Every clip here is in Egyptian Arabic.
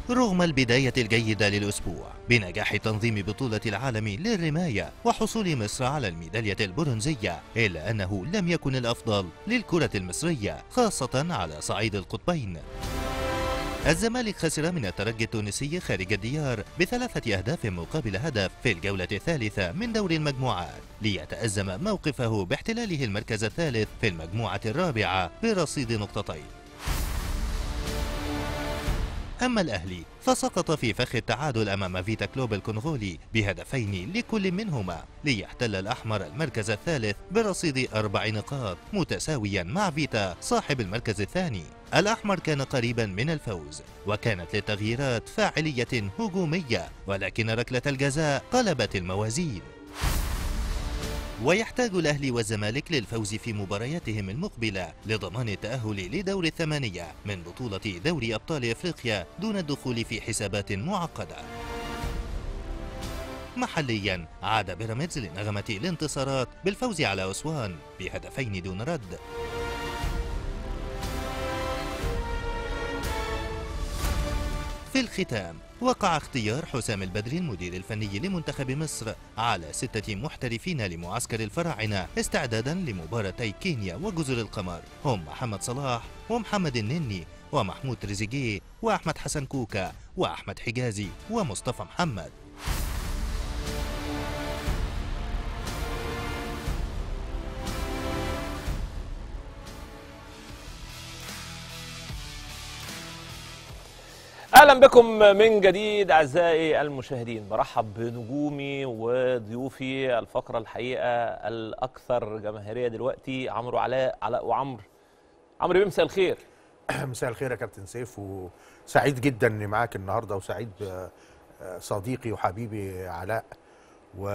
رغم البداية الجيدة للأسبوع بنجاح تنظيم بطولة العالم للرماية وحصول مصر على الميدالية البرونزية إلا أنه لم يكن الأفضل للكرة المصرية خاصة على صعيد القطبين الزمالك خسر من الترجي التونسي خارج الديار بثلاثة أهداف مقابل هدف في الجولة الثالثة من دور المجموعات ليتأزم موقفه باحتلاله المركز الثالث في المجموعة الرابعة برصيد نقطتين أما الأهلي فسقط في فخ التعادل أمام فيتا كلوب الكونغولي بهدفين لكل منهما ليحتل الأحمر المركز الثالث برصيد أربع نقاط متساويا مع فيتا صاحب المركز الثاني الأحمر كان قريبا من الفوز وكانت للتغييرات فاعلية هجومية ولكن ركلة الجزاء قلبت الموازين ويحتاج الأهلي والزمالك للفوز في مبارياتهم المقبلة لضمان التأهل لدور الثمانية من بطولة دوري أبطال أفريقيا دون الدخول في حسابات معقدة محليا عاد بيراميدز لنغمة الانتصارات بالفوز على أسوان بهدفين دون رد في الختام وقع اختيار حسام البدري المدير الفني لمنتخب مصر على ستة محترفين لمعسكر الفراعنة استعدادا لمباراتي كينيا وجزر القمر هم محمد صلاح ومحمد النني ومحمود تريزيجيه وأحمد حسن كوكا وأحمد حجازي ومصطفى محمد اهلا بكم من جديد اعزائي المشاهدين برحب بنجومي وضيوفي الفقره الحقيقه الاكثر جماهيريه دلوقتي عمرو علاء علاء وعمرو عمرو بيه مساء الخير مساء الخير يا كابتن سيف وسعيد جدا اني معاك النهارده وسعيد بصديقي وحبيبي علاء و...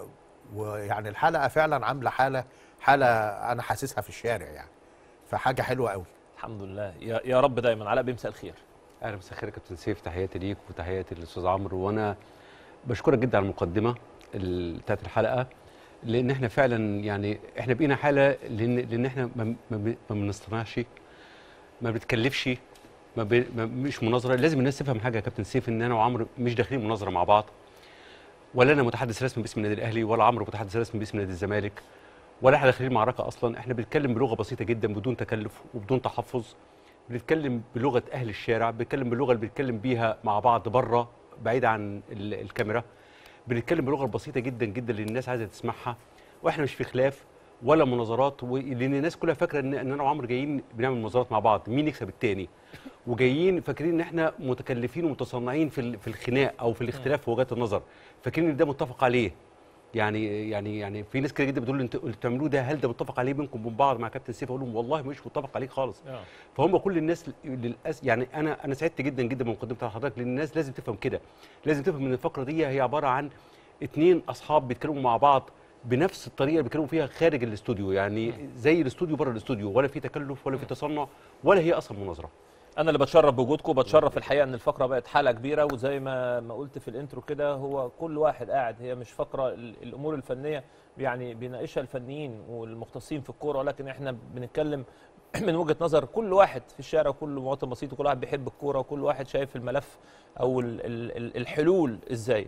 ويعني الحلقه فعلا عامله حاله حاله انا حاسسها في الشارع يعني فحاجه حلوه قوي الحمد لله يا, يا رب دايما علاء بيه مساء الخير اهلا مساء الخير يا كابتن سيف تحياتي ليك وتحياتي للاستاذ عمرو وانا بشكرك جدا على المقدمه ال- بتاعت الحلقه لان احنا فعلا يعني احنا بقينا حاله لان لان احنا ما ما بن- ما بنصطنعش ما بنتكلفش ما, ب... ما مش مناظره لازم الناس تفهم حاجه يا كابتن سيف ان انا وعمرو مش داخلين مناظره مع بعض ولا انا متحدث رسمي باسم النادي الاهلي ولا عمرو متحدث رسمي باسم نادي الزمالك ولا احنا داخلين معركه اصلا احنا بنتكلم بلغه بسيطه جدا بدون تكلف وبدون تحفظ بنتكلم بلغه اهل الشارع بنتكلم باللغه اللي بنتكلم بيها مع بعض بره بعيد عن ال- الكاميرا بنتكلم بلغه بسيطه جدا جدا اللي الناس عايزه تسمعها واحنا مش في خلاف ولا مناظرات و- لان الناس كلها فاكره ان ان انا وعمرو جايين بنعمل مناظرات مع بعض مين يكسب التاني وجايين فاكرين ان احنا متكلفين ومتصنعين في ال- في الخناق او في الاختلاف في وجهات النظر فاكرين ان ده متفق عليه يعني يعني يعني في ناس كده جدا بتقول لي انتوا اللي بتعملوه ده هل ده متفق عليه بينكم وبين بعض مع كابتن سيف اقول لهم والله مش متفق عليه خالص فهم كل الناس للاسف يعني انا انا سعدت جدا جدا بمقدمه بتاع حضرتك لان الناس لازم تفهم كده لازم تفهم ان الفقره دي هي عباره عن اتنين اصحاب بيتكلموا مع بعض بنفس الطريقه اللي بيتكلموا فيها خارج الاستوديو يعني زي الاستوديو بره الاستوديو ولا في تكلف ولا في تصنع ولا هي اصلا مناظره انا اللي بتشرف بوجودكم بتشرف الحقيقه ان الفقره بقت حاله كبيره وزي ما ما قلت في الانترو كده هو كل واحد قاعد هي مش فقره ال- الامور الفنيه يعني بيناقشها الفنيين والمختصين في الكوره ولكن احنا بنتكلم من وجهه نظر كل واحد في الشارع وكل مواطن بسيط وكل واحد بيحب الكوره وكل واحد شايف الملف او ال- ال- ال- الحلول ازاي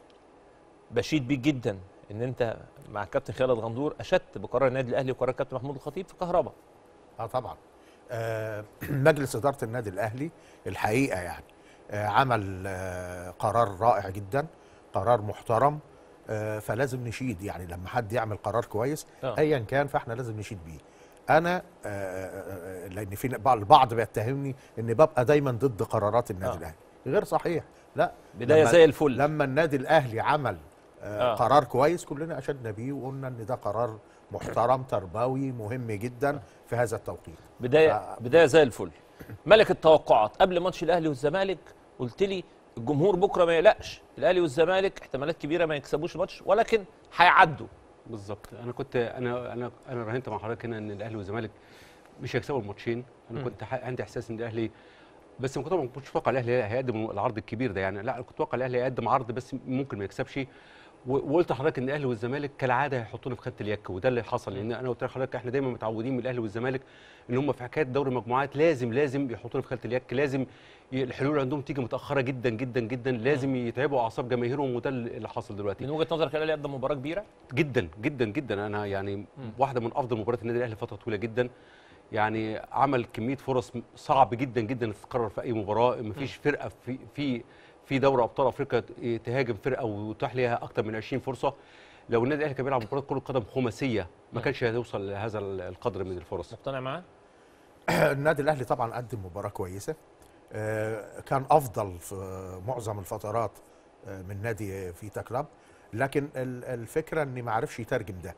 بشيد بيك جدا ان انت مع الكابتن خالد غندور اشدت بقرار النادي الاهلي وقرار الكابتن محمود الخطيب في كهرباء اه طبعا آه مجلس اداره النادي الاهلي الحقيقه يعني آه عمل آه قرار رائع جدا قرار محترم آه فلازم نشيد يعني لما حد يعمل قرار كويس آه. ايا كان فاحنا لازم نشيد بيه انا آه، آه، آه، لان في بعض- البعض بيتهمني ان ببقى دايما ضد قرارات النادي آه. الاهلي غير صحيح لا بدايه لما- زي الفل لما النادي الاهلي عمل آه آه. قرار كويس كلنا اشدنا بيه وقلنا ان ده قرار محترم تربوي مهم جدا في هذا التوقيت بدايه آه. بدايه زي الفل ملك التوقعات قبل ماتش الاهلي والزمالك قلت لي الجمهور بكره ما يقلقش الاهلي والزمالك احتمالات كبيره ما يكسبوش الماتش ولكن هيعدوا بالظبط انا كنت انا انا انا راهنت مع حضرتك هنا ان الاهلي والزمالك مش هيكسبوا الماتشين انا مم. كنت ح- عندي احساس ان الاهلي بس ما كنت طبعا ما كنتش متوقع الاهلي هيقدم العرض الكبير ده يعني لا أنا كنت متوقع الاهلي هيقدم عرض بس ممكن ما يكسبش و- وقلت لحضرتك ان الاهلي والزمالك كالعاده هيحطونا في خانه اليك وده اللي حصل لان انا قلت لحضرتك احنا دايما متعودين من الاهلي والزمالك ان هم في حكايه دوري المجموعات لازم لازم يحطونا في خانه اليك لازم ي- الحلول عندهم تيجي متاخره جدا جدا جدا لازم يتعبوا اعصاب جماهيرهم وده اللي حصل دلوقتي من وجهه نظرك الاهلي قدم مباراه كبيره جدا جدا جدا انا يعني واحده من افضل مباريات النادي الاهلي فتره طويله جدا يعني عمل كميه فرص صعب جدا جدا تتكرر في اي مباراه مفيش فرقه في في في دوري ابطال افريقيا تهاجم فرقه وتتاح ليها اكتر من 20 فرصه لو النادي الاهلي كان بيلعب مباراه كره قدم خماسيه ما كانش هيوصل لهذا القدر من الفرص مقتنع معاه النادي الاهلي طبعا قدم مباراه كويسه آه، كان افضل في معظم الفترات آه، من نادي فيتا كلاب لكن ال- الفكره اني ما عرفش يترجم ده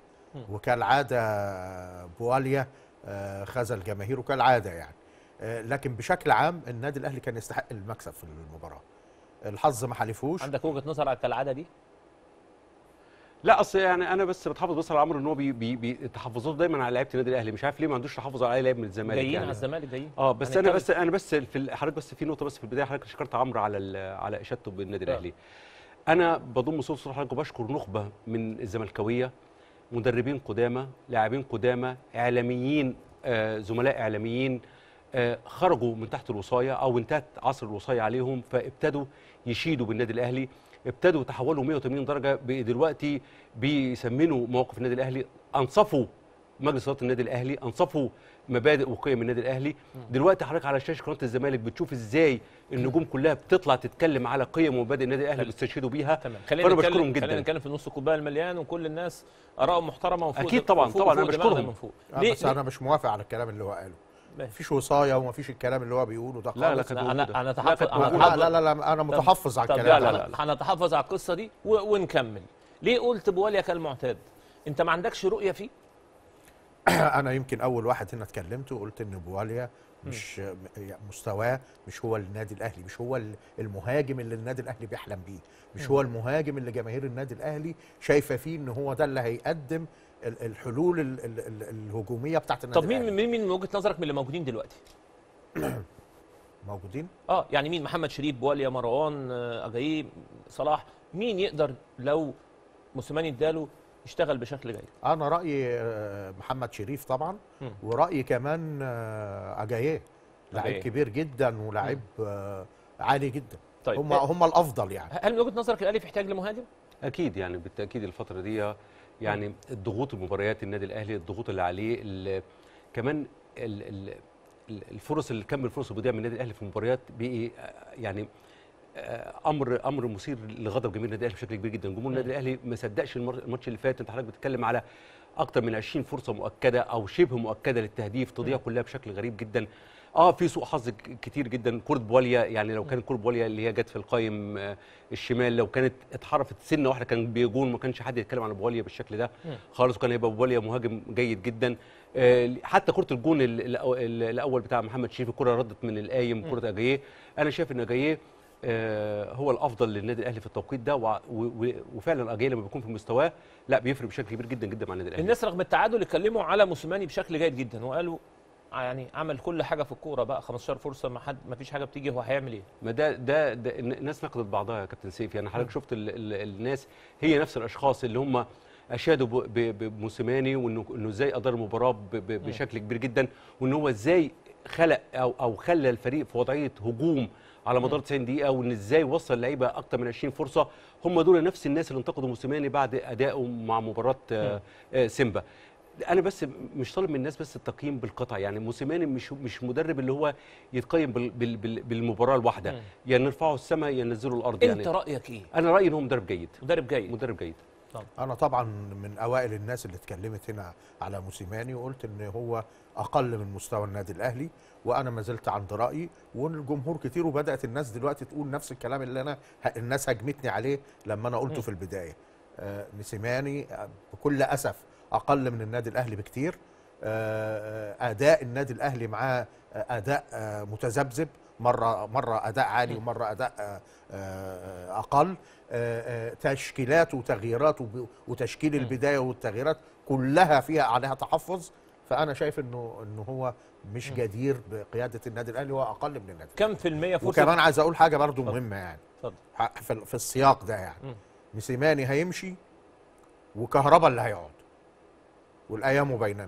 وكالعاده بواليا آه، خذل جماهيره كالعاده يعني آه، لكن بشكل عام النادي الاهلي كان يستحق المكسب في المباراه الحظ ما حالفوش عندك وجهه نظر على العاده دي لا اصل يعني انا بس بتحافظ بس على عمرو ان هو بي بي بي تحفظاته دايما على لعيبه النادي الاهلي مش عارف ليه ما عندوش تحفظ على اي لاعب من الزمالك جايين يعني على الزمالك جايين اه بس انا هنتكلم. بس انا بس في ال- حضرتك بس في نقطه بس في البدايه حضرتك شكرت عمرو على ال- على اشادته بالنادي آه. الاهلي انا بضم صوت صوت حضرتك وبشكر نخبه من الزملكاويه مدربين قدامى لاعبين قدامى اعلاميين آه زملاء اعلاميين آه خرجوا من تحت الوصايه او انتهت عصر الوصايه عليهم فابتدوا يشيدوا بالنادي الاهلي ابتدوا تحولوا 180 درجه بقى دلوقتي بيسمنوا مواقف النادي الاهلي انصفوا مجلس اداره النادي الاهلي انصفوا مبادئ وقيم النادي الاهلي دلوقتي حضرتك على شاشه قناه الزمالك بتشوف ازاي النجوم كلها بتطلع تتكلم على قيم ومبادئ النادي الاهلي بيستشهدوا بيها تمام خلينا فانا نتكلم بشكرهم خلينا جدا نتكلم في نص الكوبايه المليان وكل الناس ارائهم محترمه وفوق أكيد ده- طبعاً، وفوق- طبعاً، وفوق أنا دماغنا بشكرهم. من فوق آه، ليه بس ليه؟ انا مش موافق على الكلام اللي هو قاله ماشي. مفيش وصايه ومفيش الكلام اللي هو بيقوله ده لا، لا، خالص كانت انا موجودة. انا لا، اتحفظ كانت انا موجودة. لا لا لا, لا انا متحفظ على طب الكلام لا، ده. لا، لا. هنتحفظ على القصه دي و- ونكمل ليه قلت بواليا كالمعتاد انت ما عندكش رؤيه فيه انا يمكن اول واحد هنا اتكلمت وقلت ان بواليا مش يعني مستواه مش هو النادي الاهلي مش هو ال- المهاجم اللي النادي الاهلي بيحلم بيه مش هو المهاجم اللي جماهير النادي الاهلي شايفه فيه ان هو ده اللي هيقدم ال- الحلول ال- ال- ال- الهجوميه بتاعت النادي طب مين الأهلي. مين مين من وجهه نظرك من اللي موجودين دلوقتي موجودين اه يعني مين محمد شريف بواليا مروان آه، اجاييه صلاح مين يقدر لو موسيماني اداله يشتغل بشكل جيد انا رايي آه، محمد شريف طبعا مم. ورايي كمان آه، اجاييه لعيب أجاييه. كبير جدا ولاعيب آه، عالي جدا طيب هم آه، هم الافضل يعني هل من وجهه نظرك الاهلي في احتياج لمهاجم؟ اكيد يعني بالتاكيد الفتره دي يعني الضغوط المباريات النادي الاهلي الضغوط اللي عليه ال- كمان ال- ال- ال- الفرص اللي كم الفرص اللي بتضيع من النادي الاهلي في المباريات بقي آه، يعني آه، امر امر مثير لغضب جماهير النادي الاهلي بشكل كبير جدا جمهور النادي الاهلي ما صدقش المر- الماتش اللي فات انت حضرتك بتتكلم على اكتر من 20 فرصه مؤكده او شبه مؤكده للتهديف تضيع كلها بشكل غريب جدا اه في سوء حظ ك- كتير جدا كره بواليا يعني لو كانت كره بواليا اللي هي جت في القايم آه، الشمال لو كانت اتحرفت سنه واحده كان بيجون ما كانش حد يتكلم عن بواليا بالشكل ده خالص وكان هيبقى بواليا مهاجم جيد جدا آه، حتى كره الجون ال- الأو- ال- الاول بتاع محمد شريف الكره ردت من القايم كره اجاييه انا شايف ان اجاييه آه، هو الافضل للنادي الاهلي في التوقيت ده وع- و- و- وفعلا اجاييه لما بيكون في مستواه لا بيفرق بشكل كبير جدا جدا مع النادي الاهلي الناس رغم التعادل اتكلموا على موسيماني بشكل جيد جدا وقالوا يعني عمل كل حاجه في الكوره بقى 15 فرصه ما حد ما فيش حاجه بتيجي هو هيعمل ايه؟ ما ده ده, ده الن- الناس نقدت بعضها يا كابتن سيف يعني حضرتك شفت ال ال الناس هي نفس الاشخاص اللي هم اشادوا ب- ب- بموسيماني وانه انه ازاي ادار المباراه ب- ب- بشكل كبير جدا وان هو ازاي خلق او او خلى الفريق في وضعيه هجوم على مدار 90 دقيقه وان ازاي وصل اللعيبه اكتر من 20 فرصه هم دول نفس الناس اللي انتقدوا موسيماني بعد ادائه مع مباراه آه، آه، سيمبا انا بس مش طالب من الناس بس التقييم بالقطع يعني موسيماني مش مش مدرب اللي هو يتقيم بال بال بال بالمباراه الواحده مم. يا نرفعه السماء يا ننزله الارض انت يعني رايك ايه؟ انا رايي ان هو مدرب جيد مدرب جيد مدرب جيد انا طبعا من اوائل الناس اللي اتكلمت هنا على موسيماني وقلت ان هو اقل من مستوى النادي الاهلي وانا ما زلت عند رايي والجمهور كتير وبدات الناس دلوقتي تقول نفس الكلام اللي انا ه- الناس هجمتني عليه لما انا قلته في البدايه آه موسيماني آه، بكل اسف اقل من النادي الاهلي بكتير آه، آه، اداء النادي الاهلي معاه آه، اداء آه، متذبذب مره مره اداء عالي ومره اداء آه، آه، اقل آه، آه، تشكيلات وتغييرات وب- وتشكيل البدايه والتغييرات كلها فيها عليها تحفظ فانا شايف انه انه هو مش جدير بقياده النادي الاهلي هو اقل من النادي كم في المية فرصه وكمان عايز اقول حاجه برضو مهمه يعني اتفضل ح- في, في السياق ده يعني مم. موسيماني هيمشي وكهربا اللي هيقعد والايام بيننا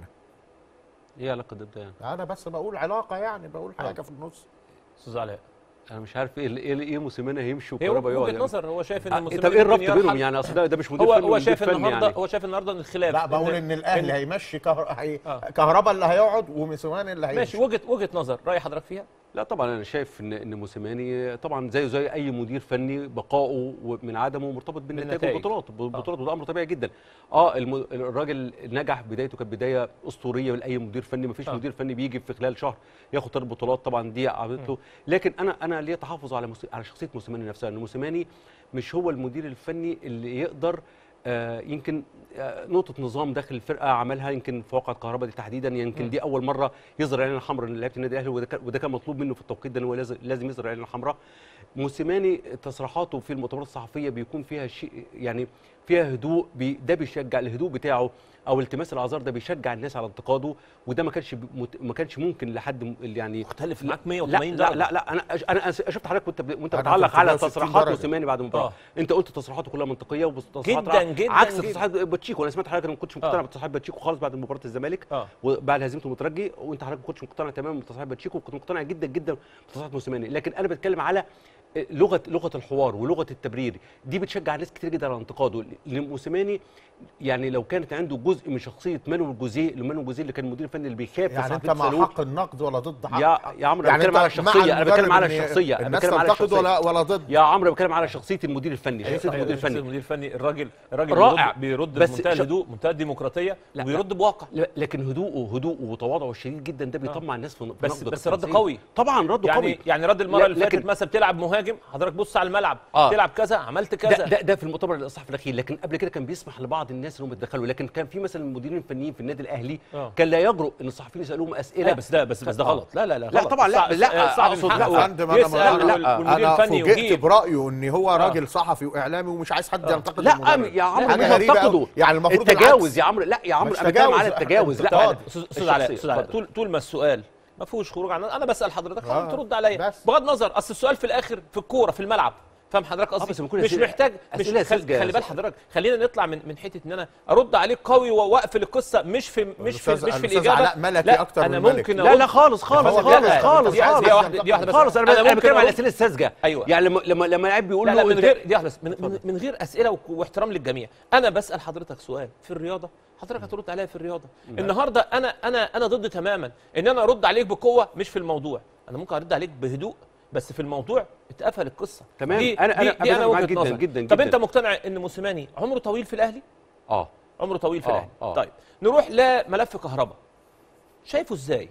ايه علاقه ده بده يعني انا بس بقول علاقه يعني بقول حاجه في النص استاذ علاء انا مش عارف ايه ايه ايه موسيماني هيمشي هي وكهربا يقعد وجهه يعني. نظر هو شايف ان آه، الموسيماني طب ايه الربط ممكن يرحل. بينهم يعني اصل ده, ده مش مدير هو فني هو ومدير شايف فني النهارده يعني. هو شايف النهارده ان الخلاف لا بقول إن- ان الاهلي هيمشي كهر... هي... آه. كهربا اللي هيقعد وموسيماني اللي هيمشي ماشي وجهه وجهه نظر راي حضرتك فيها لا طبعا انا شايف ان ان موسيماني طبعا زيه زي اي مدير فني بقائه من عدمه مرتبط بالنتائج بالنتائج. والبطولات البطولات وده امر طبيعي جدا اه الم- الراجل نجح بدايته كانت بدايه اسطوريه لاي مدير فني مفيش آه. مدير فني بيجي في خلال شهر ياخد ثلاث بطولات طبعا دي عملته لكن انا انا ليا تحفظ على موسي... على شخصيه موسيماني نفسها ان موسيماني مش هو المدير الفني اللي يقدر آه يمكن آه نقطة نظام داخل الفرقة عملها يمكن في واقعة كهرباء دي تحديدا يمكن دي أول مرة يظهر العين الحمراء لعيبة النادي الأهلي وده كان- وده كان مطلوب منه في التوقيت ده إن هو لازم لازم يظهر العين الحمراء موسيماني تصريحاته في المؤتمرات الصحفية بيكون فيها شيء يعني فيها هدوء بي ده بيشجع الهدوء بتاعه او التماس الاعذار ده بيشجع الناس على انتقاده وده ما كانش بي- مت- ما كانش ممكن لحد م- يعني مختلف معاك لا 180 لا درجه لا لا انا أش- انا أس- شفت حضرتك وانت ب- وانت أنا بتعلق على 360 تصريحات درجة. موسيماني بعد المباراه آه. انت قلت تصريحاته كلها منطقيه وتصريحات جداً، جداً، عكس جداً. تصريحات باتشيكو انا سمعت حضرتك أنا ما كنتش مقتنع آه. بتصريحات باتشيكو خالص بعد مباراه الزمالك اه وبعد هزيمته المترجي وانت حضرتك ما كنتش مقتنع تماما بتصريحات باتشيكو وكنت مقتنع جدا جدا بتصريحات موسيماني لكن انا بتكلم على لغه لغه الحوار ولغه التبرير دي بتشجع ناس كتير جدا على انتقاده لان موسيماني يعني لو كانت عنده جزء من شخصيه مانويل جوزيه اللي مانويل جوزيه اللي كان المدير الفني اللي بيخاف يعني في انت صحفية مع سلوك. حق النقد ولا ضد حق يا يا عمرو يعني انا بتكلم على أنت مع الشخصيه انا المدرب بتكلم على إن الشخصيه انا الناس بتكلم على تنتقد الشخصيه ولا ولا ضد يا عمرو بتكلم على شخصيه المدير الفني شخصيه أيوة، المدير شخصية الفني المدير الفني الراجل الراجل رائع. بيرد بيرد بس بمنتهى ش- الهدوء منتهى الديمقراطيه لا، وبيرد بواقع لا، لكن هدوءه هدوءه وتواضعه الشديد جدا ده بيطمع الناس في في بس نقده بس رد كابتن قوي طبعا رد يعني قوي يعني رد المره لا، اللي فاتت لكن- مثلا بتلعب مهاجم حضرتك بص على الملعب آه. تلعب كذا عملت ده, كذا ده ده في المؤتمر الصحفي الاخير لكن قبل كده كان بيسمح لبعض الناس انهم يتدخلوا لكن كان في مثلا المديرين الفنيين في النادي الاهلي آه. كان لا يجرؤ ان الصحفيين يسالوهم اسئله لا بس ده بس بس ده آه. غلط لا لا لا لا غلط. طبعا، لا، صعب- لا، صعب أقصد- من لا حقه فندم انا يسأل انا, وال- لا، والمدير أنا الفني فوجئت يجيب برايه ان هو آه. راجل صحفي واعلامي ومش عايز حد آه. ينتقد لا المدرب. يا عمرو حاجة مش غريبة بنتقده أوي. يعني المفروض التجاوز العكس. يا عمرو لا يا عمرو مش انا بتكلم تجاوز. على التجاوز أنت لا طالب. استاذ أستاذ علاء الشخصية. استاذ علاء اتفضل. طول طول ما السؤال ما فيهوش خروج عن انا بسال حضرتك آه. خلاص ترد عليا بس. بغض النظر اصل السؤال في الاخر في الكوره في الملعب فاهم حضرتك آه، بس قصدي بيكون مش أسئلة- محتاج مش أسئلة خل- ساذجة. خلي بال حضرتك خلينا نطلع من من حته ان انا ارد عليك قوي واقفل القصه مش في مش في الأستاذ- مش في الأستاذ الاجابه علاء ملكي لا أكتر انا من ملك. ممكن لا أقول لا خالص خالص هو خالص لا، خالص دي- دي خالص واحده دي واحده بس خالص انا أنا انا ممكن بتكلم على أقول- الاسئله الساذجه أيوة. يعني لما لما لما لعيب بيقول لا لا له من أنت- غير دي واحده بس من, من, من غير اسئله وك- واحترام للجميع انا بسال حضرتك سؤال في الرياضه حضرتك هترد عليا في الرياضه النهارده انا انا انا ضد تماما ان انا ارد عليك بقوه مش في الموضوع انا ممكن ارد عليك بهدوء بس في الموضوع اتقفل القصه تمام. دي أنا- دي, أنا دي أتفق انا معاك وجهه جداً، نظري جداً، طب جداً. انت مقتنع ان موسيماني عمره طويل في الاهلي اه عمره طويل في آه، الاهلي آه. طيب نروح لملف كهرباء شايفه ازاي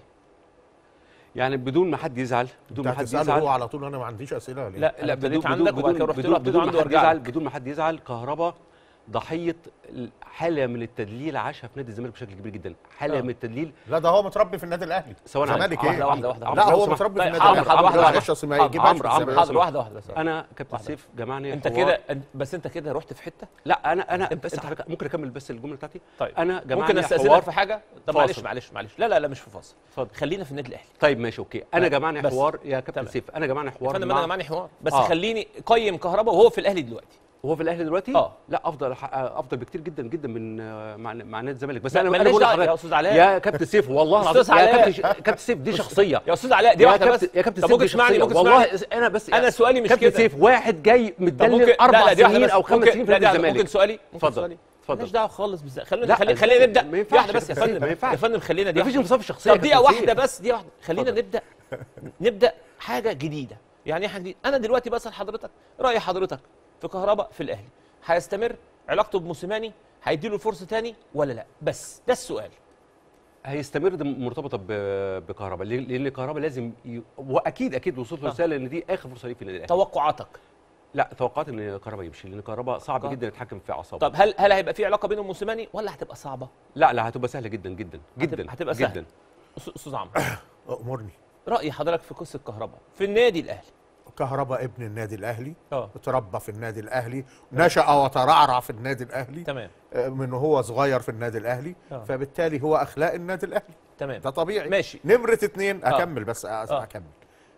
يعني بدون ما حد يزعل بدون انت ما حد هتساله يزعل هو على طول انا ما عنديش اسئله ليه؟ لا لا ابتديت عندك وبعد كده رحت له بدون, ابتديت بدون عنده ما حد وارجع يزعل لك. بدون ما حد يزعل كهربا ضحيه حاله من التدليل عاشها في نادي الزمالك بشكل كبير جدا حاله آه. من التدليل لا ده هو متربي في النادي الاهلي سواء زمالك عندك- ايه؟ واحدة- واحدة- واحدة. لا عمرو، هو لو متربي في طيب، النادي حاضر، الاهلي حاضر، واحدة- معلش واحدة. اصل ما حاضر، يجيبهاش عمرو، في عمرو، الزمالك. حاضر واحده واحده بس انا كابتن واحدة. سيف جمعني انت حوار- كده أنت- بس انت كده رحت في حته لا انا انا انت- بس انت- حضرتك ممكن اكمل بس الجمله بتاعتي طيب انا جمعني ممكن استاذنك حوار في حاجه طب فاصل. معلش معلش معلش لا لا لا مش في فاصل اتفضل. خلينا في النادي الاهلي طيب ماشي اوكي انا لا، جمعني بس. حوار يا كابتن تمام. سيف انا جمعني حوار فانا مع- انا معني حوار بس آه. خليني قيم كهرباء وهو في الاهلي دلوقتي هو في الاهلي دلوقتي آه. لا افضل ح- افضل بكتير جدا جدا من آه، مع مع نادي الزمالك بس ما- انا انا مالناش بقول دعوة لحضرتك يا أستاذ علاء. يا كابتن سيف والله أستاذ العظيم يا علاء. كابتن كابتن سيف دي شخصيه يا استاذ علاء دي يا واحده كابتن بس يا كابتن طب سيف ممكن دي تسمعني شخصية. ممكن والله تسمعني انا بس أنا سؤالي مش كابتن كده. سيف واحد جاي طب متدلل ممكن اربع لا لا دي واحدة سنين بس. او خمس ممكن- سنين في لا دي نادي واحدة. الزمالك ممكن سؤالي ممكن اتفضل. سؤالي اتفضل. مالناش دعوه خالص بالز... خلينا لا، خلينا خلينا نبدا ما ينفعش دي واحده يا بس يا كابتن سيف، فندم ما ينفعش. يا فندم خلينا دي مفيش واحدة. انفصام في الشخصيه طب يا دقيقه كابتن واحده سيف. بس دي واحده خلينا اتفضل. نبدا نبدا حاجه جديده يعني ايه حاجه جديده انا دلوقتي بسال حضرتك راي حضرتك في كهرباء في الاهلي هيستمر علاقته بموسيماني هيديله فرصه تاني ولا لا بس ده السؤال هيستمر دي مرتبطه ب- بكهرباء ليه؟ لان كهرباء لازم ي... واكيد اكيد وصلت له آه. رساله ان دي اخر فرصه ليه في النادي الاهلي توقعاتك لا توقعت ان كهرباء يمشي لان كهرباء صعب كهرباء. جدا يتحكم في اعصابه طب هل هل هيبقى في علاقه بينه وموسيماني ولا هتبقى صعبه لا لا هتبقى سهله جدا جدا جدا هتبقى سهلة. جدا أس- استاذ عمرو امرني راي حضرتك في قصه كهرباء في النادي الاهلي كهربا ابن النادي الاهلي اه اتربى في النادي الاهلي نشأ وترعرع في النادي الاهلي تمام آه، من هو صغير في النادي الاهلي آه. فبالتالي هو اخلاق النادي الاهلي تمام ده طبيعي ماشي نمرة اتنين آه. اكمل بس أ- آه. اكمل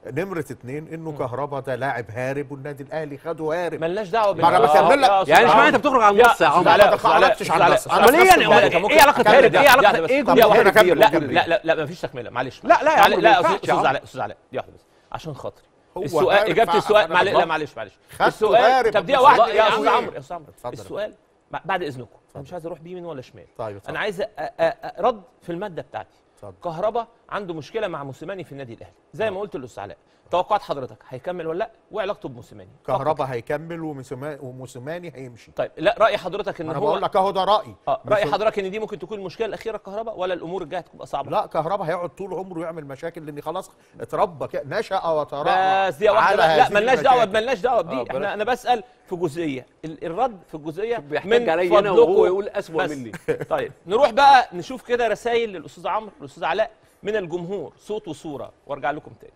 نمره اتنين انه كهربا ده لاعب هارب والنادي الاهلي خده هارب ملناش دعوه ما أنا بال- بكمل لك. يا أستاذ يعني مش عمرو. معنى انت بتخرج عن يا النص يا عمرو لا لا ما خرجتش عن لا، النص. لا، أنا لا، في نفس لا، البلد. لا، ممكن- ايه علاقه أكمل هارب ده. ايه علاقه لا، بس- ايه لا، جمهور واحدة أنا هارب دي؟ أكمل، لا أكمل. لا لا لا مفيش تكمله معلش لا لا يا معلش- عمرو لا ما يا أستاذ- ينفعش يا استاذ عمرو. علاء استاذ علاء دي واحده بس عشان خاطري هو السؤال هارب اجابه فعلا، السؤال أنا معلش لا بالظبط. معلش معلش خدته السؤال هارب طب دقيقه بالظبط. واحده يا يا استاذ أخوي. عمرو يا استاذ عمرو اتفضل. السؤال ب- بعد اذنكم انا مش عايز اروح بيمين ولا شمال طيب اتفضل. انا عايز أ- أ- أ- رد في الماده بتاعتي اتفضل. كهربا عنده مشكله مع موسيماني في النادي الاهلي زي ما قلت للاستاذ علاء توقعات حضرتك هيكمل ولا لا وعلاقته بموسيماني فقط. كهربا هيكمل وموسيما- وموسيماني هيمشي طيب لا راي حضرتك ان انا هو بقول لك اهو ده رايي اه راي مش- حضرتك ان دي ممكن تكون المشكله الاخيره الكهرباء ولا الامور الجايه هتبقى صعبه لا كهربا هيقعد طول عمره يعمل مشاكل لان خلاص اتربى كده نشأ وترعى بس دي واحده على بقى. لا هذه ملناش دعوه المشاكل. ملناش دعوه آه، بدي بلاش. احنا انا بسال في جزئيه ال- الرد في الجزئيه بيحتاج عليا انا وهو يقول اسوء بس. مني طيب نروح بقى نشوف كده رسائل للاستاذ عمرو الاستاذ علاء من الجمهور صوت وصوره وارجع لكم تاني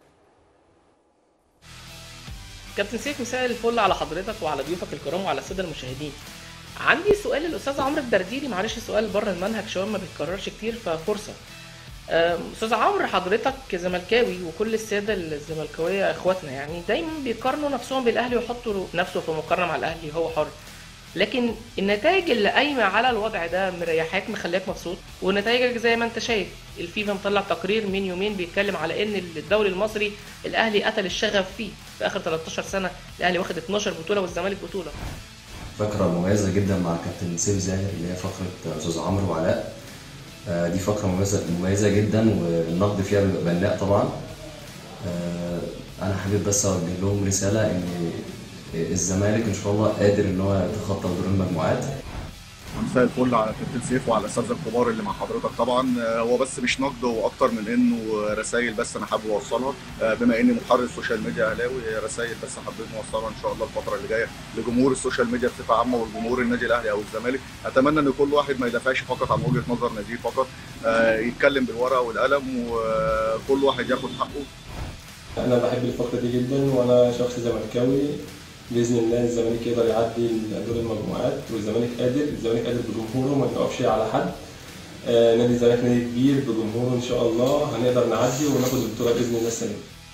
كابتن سيف مساء الفل على حضرتك وعلى ضيوفك الكرام وعلى الساده المشاهدين عندي سؤال للاستاذ عمرو الدرديري معلش سؤال بره المنهج شويه ما بيتكررش كتير ففرصه أم، استاذ عمرو حضرتك زملكاوي وكل الساده الزملكاويه اخواتنا يعني دايما بيقارنوا نفسهم بالاهلي ويحطوا نفسه في مقارنه مع الاهلي هو حر لكن النتائج اللي قايمه على الوضع ده مريحاك مخليك مبسوط ونتائجك زي ما انت شايف الفيفا مطلع تقرير من يومين بيتكلم على ان الدوري المصري الاهلي قتل الشغف فيه في اخر 13 سنه الاهلي واخد 12 بطوله والزمالك بطوله فقرة مميزة جدا مع كابتن سيف زاهر اللي هي فقرة أستاذ عمرو وعلاء آه، دي فقرة مميزة مميزة جدا والنقد فيها بيبقى بناء طبعا آه، أنا حابب بس أوجه لهم رسالة إن الزمالك إن شاء الله قادر إن هو يتخطى دور المجموعات مساء الفل على كابتن سيف وعلى الاساتذه الكبار اللي مع حضرتك طبعا آه، هو بس مش نقد هو اكتر من انه رسائل بس انا حابب اوصلها آه، بما اني محرر السوشيال ميديا اهلاوي هي رسائل بس حبيت نوصلها ان شاء الله الفتره اللي جايه لجمهور السوشيال ميديا بصفه عامه والجمهور النادي الاهلي او الزمالك اتمنى ان كل واحد ما يدافعش فقط عن وجهه نظر ناديه فقط آه، يتكلم بالورقه والقلم وكل واحد ياخد حقه انا بحب الفقره دي جدا وانا شخص زملكاوي باذن الله الزمالك يقدر يعدي دور المجموعات والزمالك قادر الزمالك قادر بجمهوره ما يقفش على حد آه، نادي الزمالك نادي كبير بجمهوره ان شاء الله هنقدر نعدي وناخد البطوله باذن الله السنه دي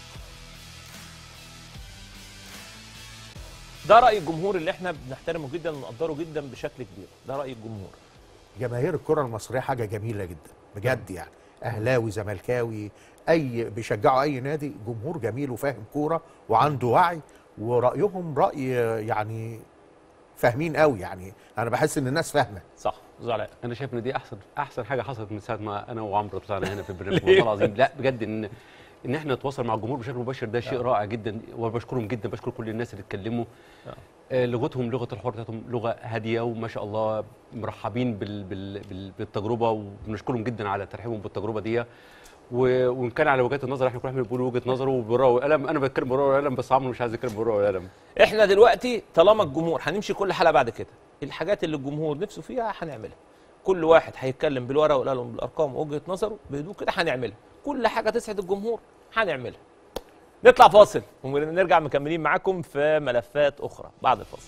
ده راي الجمهور اللي احنا بنحترمه جدا ونقدره جدا بشكل كبير ده راي الجمهور جماهير الكره المصريه حاجه جميله جدا بجد يعني اهلاوي زملكاوي اي بيشجعوا اي نادي جمهور جميل وفاهم كوره وعنده وعي ورايهم راي يعني فاهمين قوي يعني انا بحس ان الناس فاهمه صح استاذ علاء انا شايف ان دي احسن احسن حاجه حصلت من ساعه ما انا وعمرو طلعنا هنا في البرنامج والله العظيم لا بجد ان ان احنا نتواصل مع الجمهور بشكل مباشر ده شيء رائع جدا وبشكرهم جدا بشكر كل الناس اللي اتكلموا آه، لغتهم لغه الحوار بتاعتهم لغه هاديه وما شاء الله مرحبين بال بال بال بالتجربه وبنشكرهم جدا على ترحيبهم بالتجربه دي و- وان كان على وجهات النظر احنا كل واحد بيقول وجهه نظره وبالورقه والقلم انا بتكلم بالورقه والقلم بس عمرو مش عايز يتكلم بالورقه والقلم احنا دلوقتي طالما الجمهور هنمشي كل حلقه بعد كده الحاجات اللي الجمهور نفسه فيها هنعملها كل واحد هيتكلم بالورقه والقلم بالارقام ووجهه نظره بهدوء كده هنعملها كل حاجه تسعد الجمهور هنعملها نطلع فاصل ونرجع مكملين معاكم في ملفات اخرى بعد الفاصل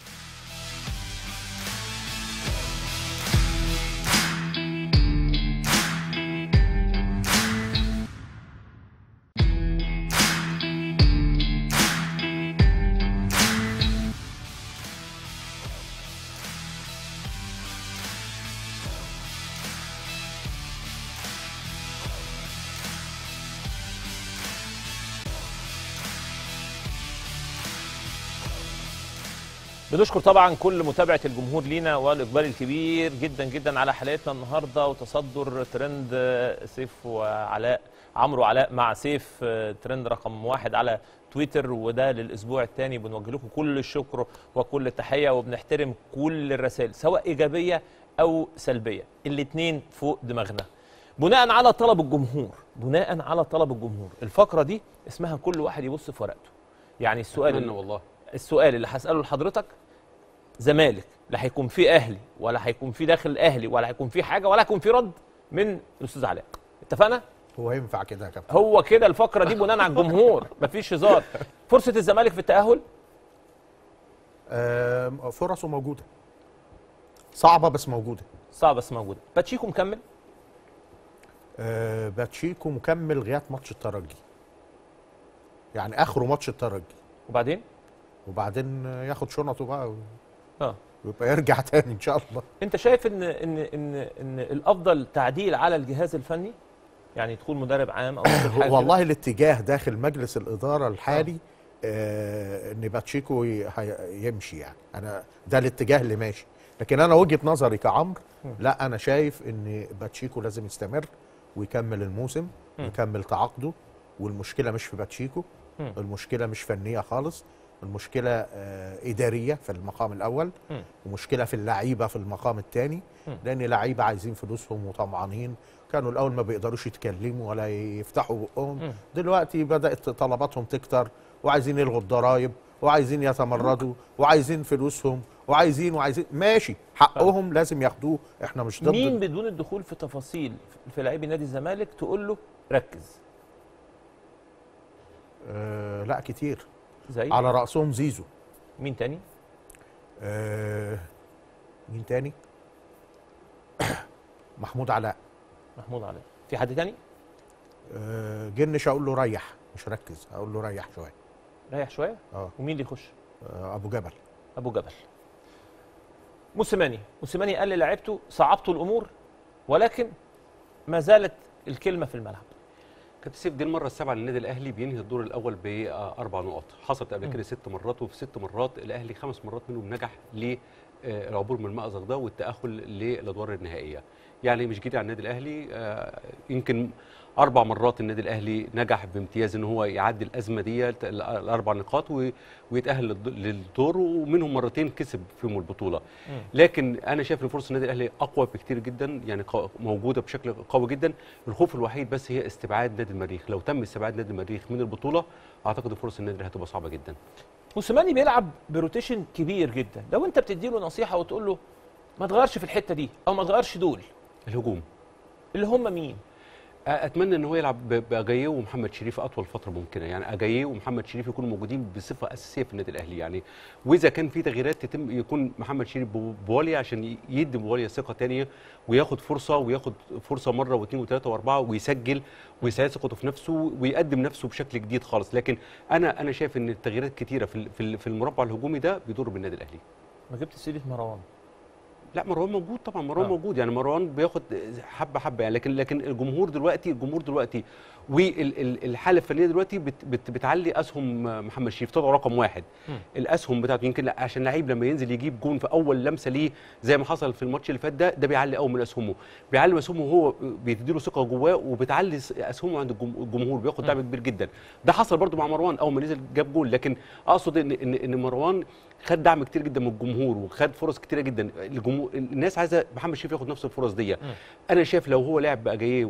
بنشكر طبعا كل متابعه الجمهور لينا والاقبال الكبير جدا جدا على حلقتنا النهارده وتصدر ترند آه، سيف وعلاء عمرو وعلاء مع سيف آه، ترند رقم واحد على تويتر وده للاسبوع الثاني بنوجه لكم كل الشكر وكل التحيه وبنحترم كل الرسائل سواء ايجابيه او سلبيه الاثنين فوق دماغنا بناء على طلب الجمهور بناء على طلب الجمهور الفقره دي اسمها كل واحد يبص في ورقته يعني السؤال اتمنى اللي والله السؤال اللي هساله لحضرتك زمالك لا هيكون فيه اهلي ولا هيكون فيه داخل الاهلي ولا هيكون فيه حاجه ولا هيكون فيه رد من الاستاذ علاء اتفقنا هو ينفع كده يا كابتن هو كده الفقره دي بناء على الجمهور مفيش هزار فرصه الزمالك في التاهل آم، فرصه موجوده صعبه بس موجوده صعب بس موجوده باتشيكو مكمل آه، باتشيكو مكمل لغايه ماتش الترجي يعني اخره ماتش الترجي وبعدين وبعدين ياخد شنطه بقى و- اه ويبقى يرجع تاني ان شاء الله انت شايف ان ان ان ان الافضل تعديل على الجهاز الفني يعني تكون مدرب عام او مدرب حاجة والله الاتجاه داخل مجلس الاداره الحالي آه ان باتشيكو ي- هي- يمشي يعني انا ده الاتجاه اللي ماشي لكن انا وجهه نظري كعمرو لا انا شايف ان باتشيكو لازم يستمر ويكمل الموسم ويكمل تعاقده والمشكله مش في باتشيكو مم. المشكله مش فنيه خالص المشكله آه اداريه في المقام الاول مم. ومشكله في اللعيبه في المقام الثاني مم. لان لعيبه عايزين فلوسهم وطمعانين كانوا الاول ما بيقدروش يتكلموا ولا يفتحوا بقهم مم. دلوقتي بدات طلباتهم تكتر وعايزين يلغوا الضرايب وعايزين يتمردوا وعايزين فلوسهم وعايزين وعايزين ماشي حقهم لازم ياخدوه احنا مش ضد مين بدون الدخول في تفاصيل في لاعبي نادي الزمالك تقول له ركز آه لا كتير زي على راسهم زيزو مين تاني آه مين تاني محمود علاء محمود علي في حد تاني آه جنش اقول له ريح مش ركز اقول له ريح شويه ريح شويه اه ومين اللي يخش آه، ابو جبل ابو جبل موسيماني موسيماني قال للاعيبته صعبتوا الامور ولكن ما زالت الكلمه في الملعب كابتن سيف دي المره السابعه للنادي الاهلي بينهي الدور الاول باربع نقط حصلت قبل كده ست مرات وفي ست مرات الاهلي خمس مرات منهم نجح للعبور من المأزق ده والتاهل للادوار النهائيه يعني مش جديد على النادي الاهلي آه، يمكن اربع مرات النادي الاهلي نجح بامتياز ان هو يعدي الازمه دي الاربع نقاط و- ويتاهل للد- للدور ومنهم مرتين كسب فيهم البطوله لكن انا شايف ان فرصه النادي الاهلي اقوى بكتير جدا يعني قو- موجوده بشكل قوي جدا الخوف الوحيد بس هي استبعاد نادي المريخ لو تم استبعاد نادي المريخ من البطوله اعتقد ان فرص النادي الاهلي هتبقى صعبه جدا موسيماني بيلعب بروتيشن كبير جدا لو انت بتدي له نصيحه وتقول له ما تغيرش في الحته دي او ما تغيرش دول الهجوم اللي هم مين اتمنى ان هو يلعب ب- باجاييه ومحمد شريف اطول فتره ممكنه يعني اجاييه ومحمد شريف يكونوا موجودين بصفه اساسيه في النادي الاهلي يعني واذا كان في تغييرات تتم يكون محمد شريف بو- بواليا عشان ي- يدي بواليا ثقه تانية وياخد فرصه وياخد فرصه مره واثنين وثلاثه واربعه ويسجل ويساعد ثقته في نفسه ويقدم نفسه بشكل جديد خالص لكن انا انا شايف ان التغييرات كتيره في ال- في ال- في المربع الهجومي ده بيضر بالنادي الاهلي ما جبت سيره مروان لا مروان موجود طبعا مروان آه. آه. موجود يعني مروان بياخد حبه حبه يعني لكن لكن الجمهور دلوقتي الجمهور دلوقتي والحاله الفنيه دلوقتي بت بت بتعلي اسهم محمد شريف طلع رقم واحد مم. الاسهم بتاعته يمكن لا- عشان لعيب لما ينزل يجيب جون في اول لمسه ليه زي ما حصل في الماتش اللي فات ده ده بيعلي قوي من اسهمه بيعلي اسهمه وهو بيديله ثقه جواه وبتعلي اسهمه عند الجم- الجمهور بياخد دعم كبير جدا ده حصل برده مع مروان اول ما نزل جاب جول لكن اقصد ان ان ان مروان خد دعم كتير جدا من الجمهور وخد فرص كتيره جدا الجمهور الناس عايزه محمد شريف ياخد نفس الفرص دي انا شايف لو هو لعب باجاييه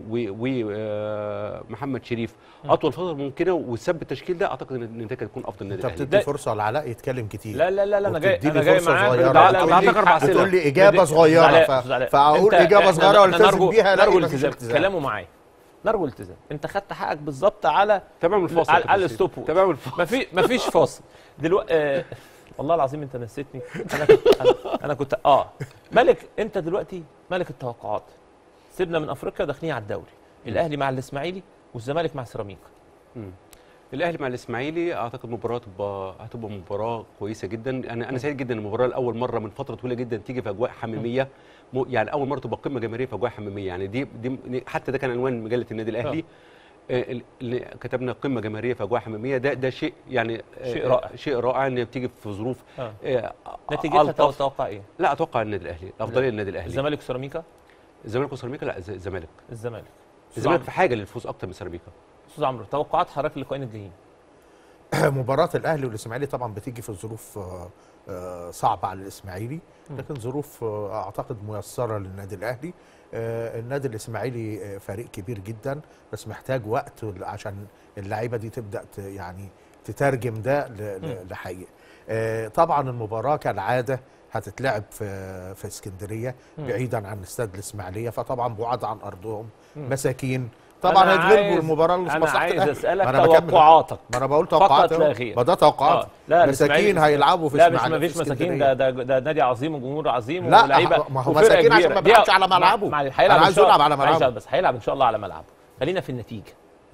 ومحمد شريف اطول فتره ممكنه وساب التشكيل ده اعتقد ان النتائج هتكون افضل انت للنادي الاهلي بتدي ده- فرصه لعلاء يتكلم كتير لا لا لا, لا انا جاي وبتديني انا جاي فرصة معاك صغيرة. لا، لا، بتقول بديك لي- أربع أسئلة. بتقول لي إجابة بديك- صغيرة، زعلاء- ف- زعلاء. فأقول أنت- إجابة إحنا صغيرة والتزم نرجو- بيها، لا، نرجو يبقى مفيش الالتزام التزام. كلامه معايا نرجو الالتزام انت خدت حقك بالظبط على تمام الفاصل على, يا على كابتن سيف. الستوب تمام الفاصل ما في ما فيش فاصل دلوقتي آه والله العظيم انت نسيتني انا كنت انا, أنا كنت اه ملك انت دلوقتي ملك التوقعات سيبنا من افريقيا داخلين على الدوري الاهلي مع الاسماعيلي والزمالك مع سيراميكا الاهلي مع الاسماعيلي اعتقد مباراه هتبقى هتبقى مباراه كويسه جدا انا انا سعيد جدا ان المباراه لاول مره من فتره طويله جدا تيجي في اجواء حميميه م- يعني اول مره تبقى قمه جماهيريه في اجواء حميميه يعني دي, دي حتى ده كان عنوان مجله النادي الاهلي آه، ال- اللي كتبنا قمه جماهيريه في اجواء حميميه ده ده شيء يعني آه، شيء رائع. شيء رائع ان بتيجي في ظروف آه. آه، نتيجتها ألطف. تتوقع ايه؟ لا اتوقع النادي الاهلي الافضليه للنادي الاهلي الزمالك وسيراميكا الزمالك وسيراميكا لا الز- الزمالك الزمالك الزمالك في حاجه للفوز اكتر من سيراميكا استاذ عمرو توقعات حضرتك للقائين الجايين مباراة الأهلي والإسماعيلي طبعا بتيجي في ظروف آه، آه، صعبة على الإسماعيلي لكن ظروف آه، أعتقد ميسرة للنادي الأهلي آه، النادي الإسماعيلي آه، فريق كبير جدا بس محتاج وقت عشان اللعيبة دي تبدأ ت- يعني تترجم ده ل- ل- لحقيقة آه، طبعا المباراة كالعادة هتتلعب في في اسكندريه بعيدا عن استاد الاسماعيليه فطبعا بعاد عن ارضهم مساكين طبعا أنا هيتغلبوا عايز- المباراه اللي في انا مصلحة عايز الأهلي. اسالك ما أنا بكمل. توقعاتك ما انا بقول فقط توقعات لا أهو. غير ما ده توقعات آه، لا مساكين الإسماعيلي- هيلعبوا في لا مش إسماعيلية- ما فيش في مساكين اسكندرية. ده ده ده نادي عظيم وجمهور عظيم لا، ولاعيبه ما هو وفرقة مساكين عشان كبيرة. ما دي- بيلعبش على مع- ملعبه. مع- هيلعب أنا إن عايز شاء- يلعب على معلش ملعبه. بس هيلعب ان شاء الله على ملعبه خلينا في النتيجه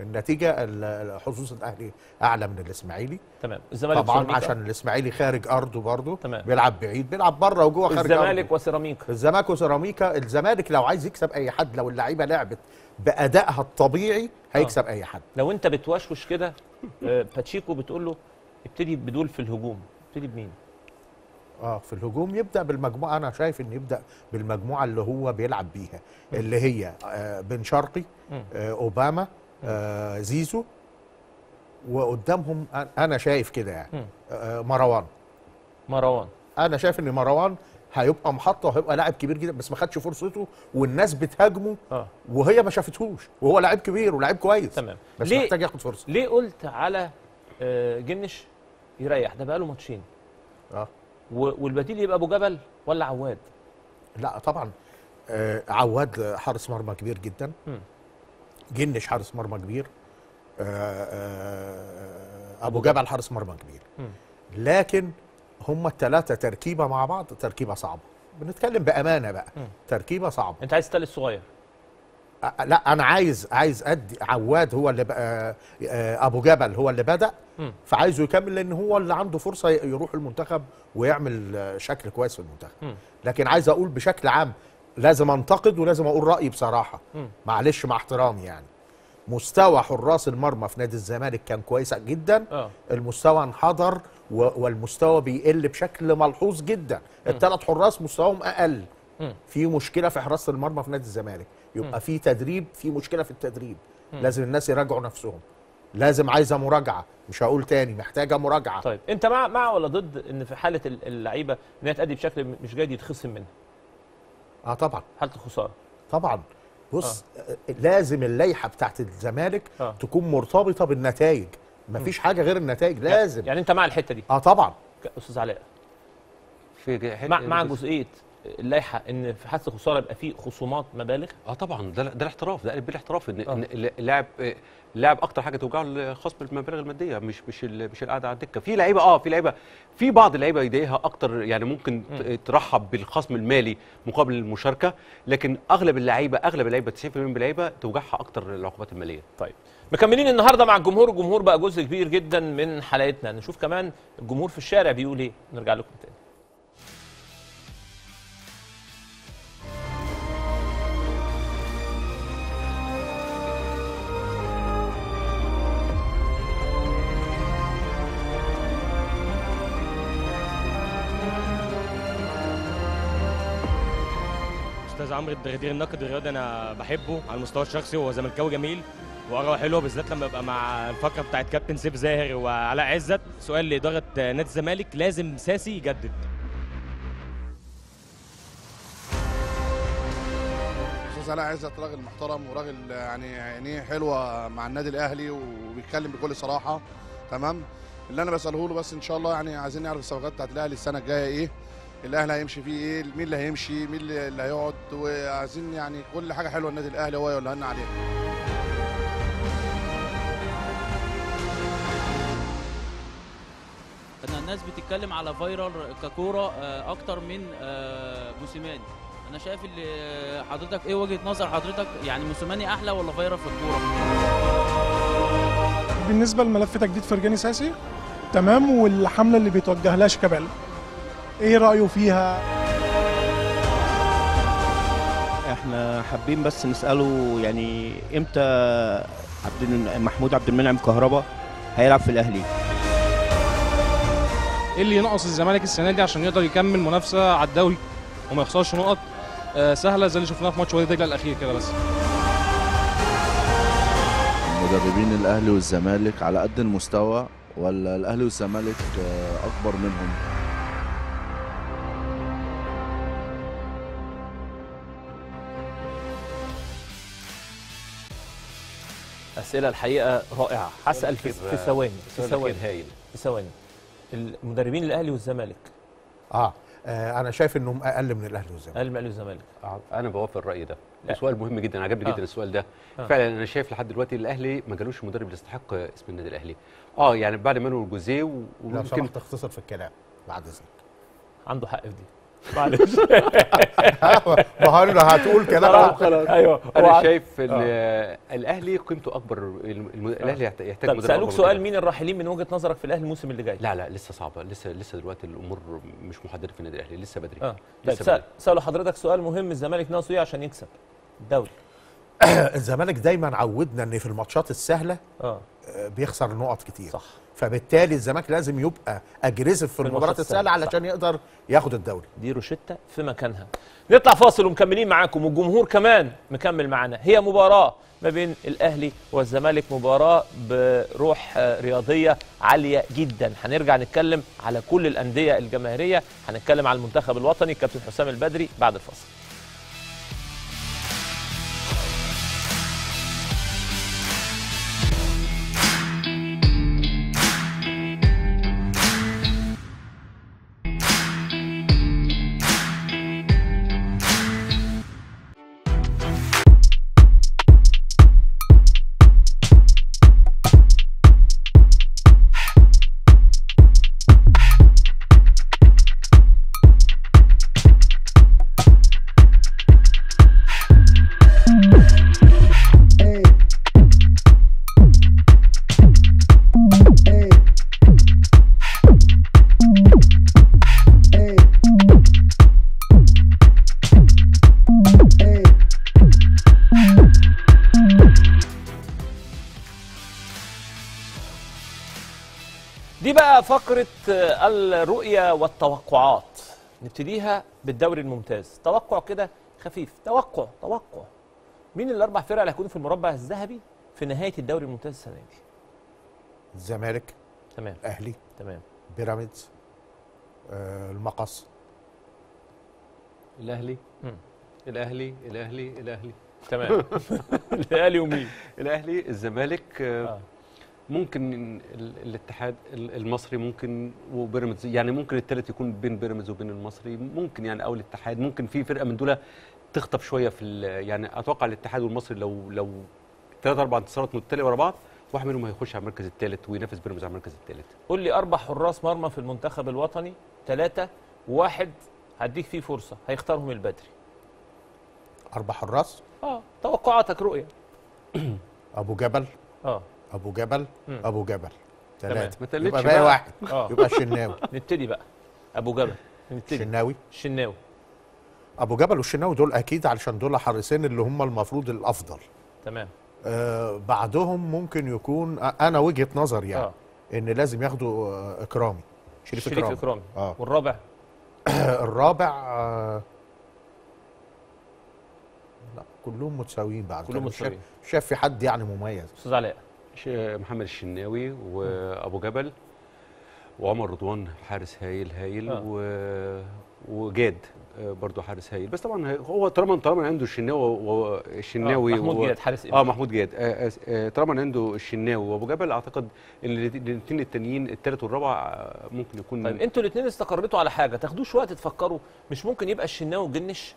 النتيجه ال- ال- حظوظ الاهلي اعلى من الاسماعيلي تمام الزمالك طبعا وسيراميكا. عشان الاسماعيلي خارج ارضه برضه تمام. بيلعب بعيد بيلعب بره وجوه خارج الزمالك أرضه. وسيراميكا الزمالك وسيراميكا الزمالك لو عايز يكسب اي حد لو اللعيبه لعبت بادائها الطبيعي هيكسب اي حد لو انت بتوشوش كده آه، باتشيكو بتقول له ابتدي بدول في الهجوم ابتدي بمين اه في الهجوم يبدا بالمجموعه انا شايف ان يبدا بالمجموعه اللي هو بيلعب بيها اللي هي آه بن شرقي مم. آه اوباما آه زيزو وقدامهم أنا- انا شايف كده يعني مم. آه مروان مروان انا شايف ان مروان هيبقى محطه وهيبقى لاعب كبير جدا بس ما خدش فرصته والناس بتهاجمه اه وهي ما شافتهوش وهو لاعب كبير ولاعب كويس تمام بس ليه محتاج ياخد فرصه ليه قلت على آه، جنش يريح ده بقاله ماتشين اه و- والبديل يبقى ابو جبل ولا عواد لا طبعا آه عواد حارس مرمى كبير جدا مم. جنش حارس مرمى كبير آه آه ابو جبل حارس مرمى كبير مم. لكن هم الثلاثه تركيبه مع بعض تركيبه صعبه بنتكلم بامانه بقى مم. تركيبه صعبه انت عايز تالت صغير أ- لا انا عايز عايز ادي عواد هو اللي بقى آه، ابو جبل هو اللي بدا مم. فعايزه يكمل لان هو اللي عنده فرصه ي- يروح المنتخب ويعمل آه، شكل كويس في المنتخب مم. لكن عايز اقول بشكل عام لازم انتقد ولازم اقول رايي بصراحه مم. معلش مع احترامي يعني مستوى حراس المرمى في نادي الزمالك كان كويس جدا اه المستوى انحدر و- والمستوى بيقل بشكل ملحوظ جدا الثلاث حراس مستواهم اقل مم. في مشكله في حراسه المرمى في نادي الزمالك يبقى في تدريب في مشكله في التدريب لازم الناس يراجعوا نفسهم لازم عايزه مراجعه مش هقول تاني محتاجه مراجعه طيب انت مع مع ولا ضد ان في حاله ال- اللعيبه ان هي تأدي بشكل مش جيد يتخصم منها اه طبعا حاله الخساره طبعا بص آه. لازم اللائحه بتاعت الزمالك آه. تكون مرتبطه بالنتائج مفيش حاجه غير النتائج لازم يعني انت مع الحته دي اه طبعا ك- استاذ علاء في ج- حتة- مع مع بس- جزئيه اللائحه ان في حاله الخساره يبقى في خصومات مبالغ اه طبعا ده ده الاحتراف ده قلب الاحتراف ان آه. إن اللاعب آه، اللاعب اكتر حاجه توجعه الخصم المبالغ الماديه مش مش ال- مش القعده على الدكه في لعيبه اه في لعيبه في بعض اللعيبه يضايقها اكتر يعني ممكن ت- ترحب بالخصم المالي مقابل المشاركه لكن اغلب اللعيبه اغلب اللعيبه 90% من اللعيبه توجعها اكتر العقوبات الماليه طيب مكملين النهارده مع الجمهور الجمهور بقى جزء كبير جدا من حلقتنا نشوف كمان الجمهور في الشارع بيقول ايه نرجع لكم تاني استاذ عمرو الدغدير الناقد الرياضي انا بحبه على المستوى الشخصي هو زملكاوي جميل واراءه حلوه بالذات لما يبقى مع الفقره بتاعت كابتن سيف زاهر وعلاء عزت سؤال لاداره نادي الزمالك لازم ساسي يجدد استاذ علاء عزت راجل محترم وراجل يعني عينيه حلوه مع النادي الاهلي وبيتكلم بكل صراحه تمام اللي انا بساله له بس ان شاء الله يعني عايزين نعرف الصفقات بتاعت الاهلي السنه الجايه ايه الاهلي هيمشي فيه ايه مين اللي هيمشي مين اللي اللي هيقعد وعايزين يعني كل حاجه حلوه النادي الاهلي هو يقول لنا عليها ان الناس بتتكلم على فايرال ككوره آه، اكتر من آه، موسيماني انا شايف اللي حضرتك ايه وجهه نظر حضرتك يعني موسيماني احلى ولا فايرال في الكوره بالنسبه لملف تجديد فرجاني ساسي تمام والحمله اللي بيتوجه لها شيكابالا ايه رايه فيها احنا حابين بس نساله يعني امتى عبد الن- محمود عبد المنعم كهربا هيلعب في الاهلي ايه اللي ينقص الزمالك السنه دي عشان يقدر يكمل منافسه على الدوري وما يخسرش نقط آه، سهله زي اللي شفناها في ماتش وادي دجله الاخير كده بس مدربين الاهلي والزمالك على قد المستوى ولا الاهلي والزمالك آه، اكبر منهم اسئله الحقيقه رائعه هسال في في ثواني في سؤال ثواني أكيد هايل. في ثواني المدربين الاهلي والزمالك اه, آه انا شايف انهم اقل من الاهلي والزمالك اقل من الاهلي والزمالك انا بوافق الراي ده لا. ده سؤال مهم جدا عجبني آه. جدا السؤال ده آه. فعلا انا شايف لحد دلوقتي الاهلي ما جالوش مدرب يستحق اسم النادي الاهلي اه يعني بعد مانويل جوزيه و- لو ويمكن سمحت تختصر في الكلام بعد اذنك عنده حق في دي معلش ما هو أنا هتقول كلام صراحة. خلاص. ايوه انا هو- شايف ان آه. آه. الاهلي قيمته اكبر الم- الم- الاهلي يحت- يحتاج طب مدرب سالوك أكبر سؤال من مين الراحلين من وجهه نظرك في الاهلي الموسم اللي جاي لا لا لسه صعبه لسه لسه دلوقتي الامور مش محدده في النادي الاهلي لسه بدري اه طيب لسه سأل بدري سالوا حضرتك سؤال مهم الزمالك ناقصه ايه عشان يكسب الدوري الزمالك دايما عودنا ان في الماتشات السهله اه آه، بيخسر نقط كتير صح فبالتالي الزمالك لازم يبقى اجريسيف في المباريات الماتشات السهله السهلة، علشان يقدر ياخد الدوري دي روشتة في مكانها نطلع فاصل ومكملين معاكم والجمهور كمان مكمل معانا هي مباراة ما بين الأهلي والزمالك مباراة بروح آه، رياضية عالية جدا هنرجع نتكلم على كل الأندية الجماهيرية هنتكلم على المنتخب الوطني كابتن حسام البدري بعد الفاصل دي بقى فقرة آه، الرؤية والتوقعات نبتديها بالدوري الممتاز توقع كده خفيف توقع توقع مين الأربع فرق اللي هيكونوا في المربع الذهبي في نهاية الدوري الممتاز السنة دي الزمالك تمام اهلي تمام بيراميدز آه المقص الاهلي مم. الاهلي الاهلي الاهلي تمام الاهلي ومين الاهلي الزمالك آه. آه. ممكن ال- الاتحاد ال- المصري ممكن وبيراميدز يعني ممكن الثالث يكون بين بيراميدز وبين المصري ممكن يعني او الاتحاد ممكن في فرقه من دول تخطف شويه في ال- يعني اتوقع الاتحاد والمصري لو لو ثلاث اربع انتصارات متتاليه ورا بعض واحد منهم هيخش على المركز الثالث وينافس بيراميدز على المركز الثالث قول لي أربع حراس مرمى في المنتخب الوطني ثلاثة وواحد هديك فيه فرصة هيختارهم البدري اربع حراس اه توقعاتك رؤية ابو جبل اه ابو جبل مم. ابو جبل تمام. ثلاثه ما تقلدش يبقى باقي بقى. واحد اه يبقى الشناوي نبتدي بقى ابو جبل نبتدي الشناوي الشناوي ابو جبل والشناوي دول اكيد علشان دول حارسين اللي هم المفروض الافضل تمام آه بعدهم ممكن يكون آه، انا وجهه نظر يعني اه ان لازم ياخدوا آه اكرامي شريف, شريف اكرامي اكرامي اه والرابع الرابع آه لا كلهم متساويين بعد كلهم كده. مش شايف- متساويين. مش شايف في حد يعني مميز استاذ علاء ش- محمد الشناوي وابو جبل وعمر رضوان حارس هايل هايل آه. و... وجاد آه، برضو حارس هايل بس طبعا هو طالما طالما عنده الشناوي والشناوي آه، محمود جاد حارس اه إمام. محمود جاد آه، آه، آه، طالما عنده الشناوي وابو جبل اعتقد ان الاثنين التانيين الثالث والرابع آه، ممكن يكون طيب انتوا الاثنين استقريتوا على حاجه تاخدوش وقت تفكروا مش ممكن يبقى الشناوي وجنش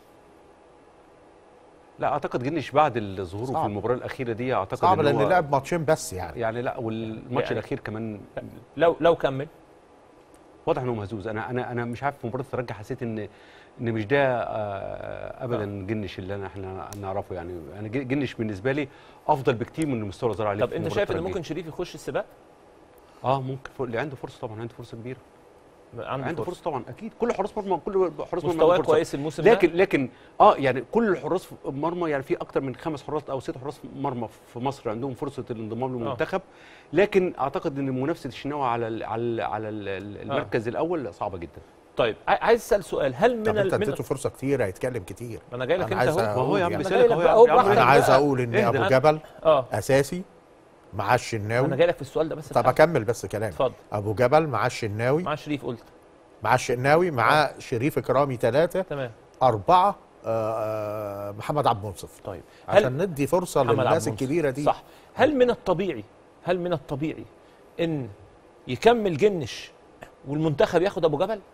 لا اعتقد جنش بعد ظهوره في صعب. المباراه الاخيره دي اعتقد صعب إن لان هو- لعب ماتشين بس يعني يعني لا والماتش يعني- الاخير كمان لو لو كمل واضح انه مهزوز انا انا انا مش عارف في مباراه الترجي حسيت ان ان مش ده آه، ابدا جنش اللي انا احنا نعرفه يعني انا ج- جنش بالنسبه لي افضل بكتير من المستوى اللي ظهر عليه طب في انت مباراة شايف ان الترجي. ممكن شريف يخش السباق اه ممكن ف- اللي عنده فرصه طبعا عنده فرصه كبيره عنده, عنده فرصه فرصه طبعا اكيد كل حراس مرمى كل حراس مرمى مستواه عنده فرصة. كويس الموسم ده؟ لكن لكن اه يعني كل الحراس في مرمى يعني في اكتر من خمس حراس او ست حراس مرمى في مصر عندهم فرصه الانضمام للمنتخب لكن اعتقد ان منافسه الشناوي على ال على ال على ال المركز الاول صعبه جدا طيب عاي- عايز اسال سؤال هل من طب انت ال- من اديته فرصه كتير هيتكلم كتير ما انا جاي لك أنا انت عايز اهو أقول ما هو يا عم يعني. أنا جاي لك بيسالك اهو بقى يا أهو عم. براحتك انا عايز بقى. اقول ان اهدى. ابو جبل اه اساسي مع انا الشناوي جاي لك في السؤال ده بس طب الحق. اكمل بس كلام اتفضل ابو جبل مع الشناوي مع شريف قلت مع الشناوي مع شريف اكرامي ثلاثه تمام اربعه آه، آه، محمد عبد المنصف طيب عشان ندي فرصه محمد عبد للناس المنصف. الكبيره دي صح هل من الطبيعي هل من الطبيعي ان يكمل جنش والمنتخب ياخد ابو جبل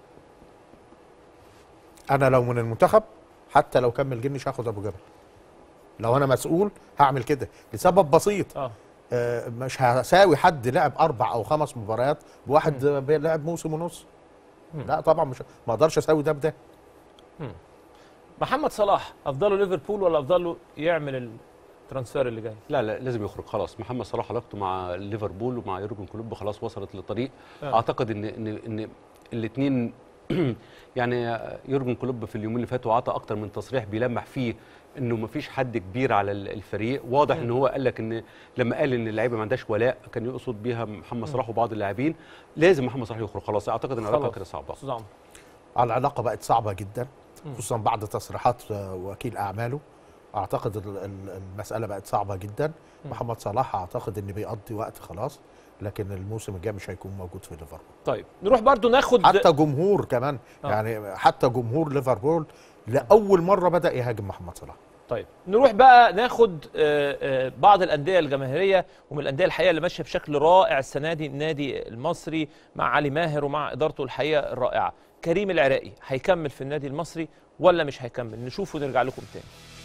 انا لو من المنتخب حتى لو كمل جنش هاخد ابو جبل لو انا مسؤول هعمل كده لسبب بسيط اه آه، مش هساوي حد لعب اربع او خمس مباريات بواحد لعب موسم ونص لا طبعا مش ما اقدرش اساوي ده بده محمد صلاح افضل له ليفربول ولا افضل له يعمل الترانسفير اللي جاي لا لا لازم يخرج خلاص محمد صلاح علاقته مع ليفربول ومع يورجن كلوب خلاص وصلت لطريق آه. اعتقد ان ان ان الاثنين يعني يورجن كلوب في اليومين اللي فاتوا عطى اكتر من تصريح بيلمح فيه انه ما فيش حد كبير على ال- الفريق واضح مم. ان هو قال لك ان لما قال ان اللعيبه ما عندهاش ولاء كان يقصد بيها محمد صلاح وبعض اللاعبين لازم محمد صلاح يخرج خلاص اعتقد ان العلاقه خلاص. كده صعبه استاذ عمرو العلاقه بقت صعبه جدا مم. خصوصا بعد تصريحات آه، وكيل اعماله اعتقد ال- ال- المساله بقت صعبه جدا مم. محمد صلاح اعتقد ان بيقضي وقت خلاص لكن الموسم الجاي مش هيكون موجود في ليفربول طيب نروح برضو ناخد حتى جمهور كمان آه. يعني حتى جمهور ليفربول لاول مره بدا يهاجم محمد صلاح طيب نروح بقى ناخد آه، آه، بعض الانديه الجماهيريه ومن الانديه الحقيقه اللي ماشيه بشكل رائع السنه دي النادي المصري مع علي ماهر ومع ادارته الحقيقه الرائعه كريم العراقي هيكمل في النادي المصري ولا مش هيكمل نشوف ونرجع لكم تاني